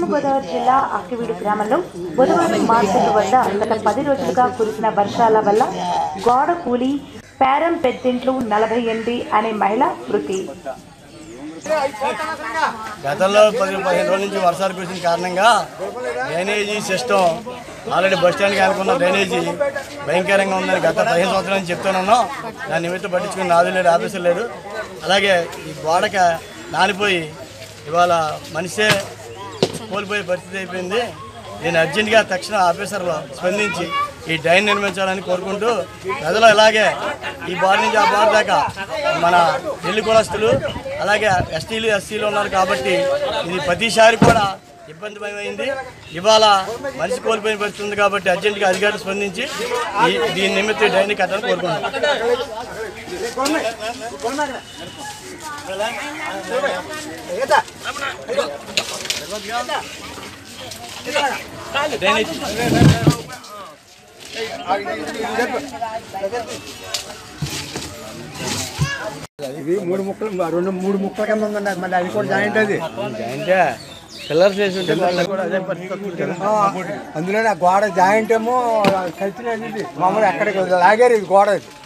పశ్చిమ గోదావరి జిల్లా అక్కివీడు గ్రామంలో బుధవారం మార్కెట్ వద్ద గత పది రోజులుగా కురిసిన వర్షాల వల్ల గోడ కూలి పేరం పెద్దింట్లు నలభై ఎనిమిది అనే మహిళ మృతి గతంలో పది పదిహేను రోజుల నుంచి వర్షాలు కురిసిన కారణంగా డ్రైనేజీ సిస్టమ్ ఆల్రెడీ బస్ స్టాండ్కి అనుకున్న డ్రైనేజీ భయంకరంగా ఉందని గత పదిహేను సంవత్సరాల నుంచి చెప్తున్నాను దాని నిమిత్తం పట్టించుకుని నాదు లేడు ఆఫీసర్ లేడు అలాగే ఈ గోడక నానిపోయి ఇవాళ మనిషే కోల్పోయే పరిస్థితి అయిపోయింది నేను అర్జెంటుగా తక్షణ ఆఫీసర్లు స్పందించి ఈ డ్రైన్ నిర్మించాలని కోరుకుంటూ ప్రజలు ఇలాగే ఈ బార్ నుంచి ఆ బార్ దాకా మన పెళ్లి కులస్తులు అలాగే ఎస్టీలు ఎస్సీలు ఉన్నారు కాబట్టి ఇది ప్రతిసారి కూడా ఇబ్బందిమయమైంది ఇవాళ మనిషి కోల్పోయిన పరిస్థితి ఉంది కాబట్టి అర్జెంటుగా అధికారులు స్పందించి ఈ దీని నిమిత్తం డ్రైన్ కట్టాలని కోరుకుంటున్నాను డ్రైనేజ్ ఇది మూడు ముక్కలు రెండు మూడు ముక్కల కింద ఉందండి అది మళ్ళీ అది కూడా జాయింట్ అది అంటే పిల్లర్స్ వేసి ఉంటే వాళ్ళకి కూడా అదే పరిస్థితి వస్తుంది కదా. అందులోనే ఆ గోడ జాయింట్ ఏమో కలిసినది ఇది మామూలు ఎక్కడికి లాగారు ఇది గోడ ఇది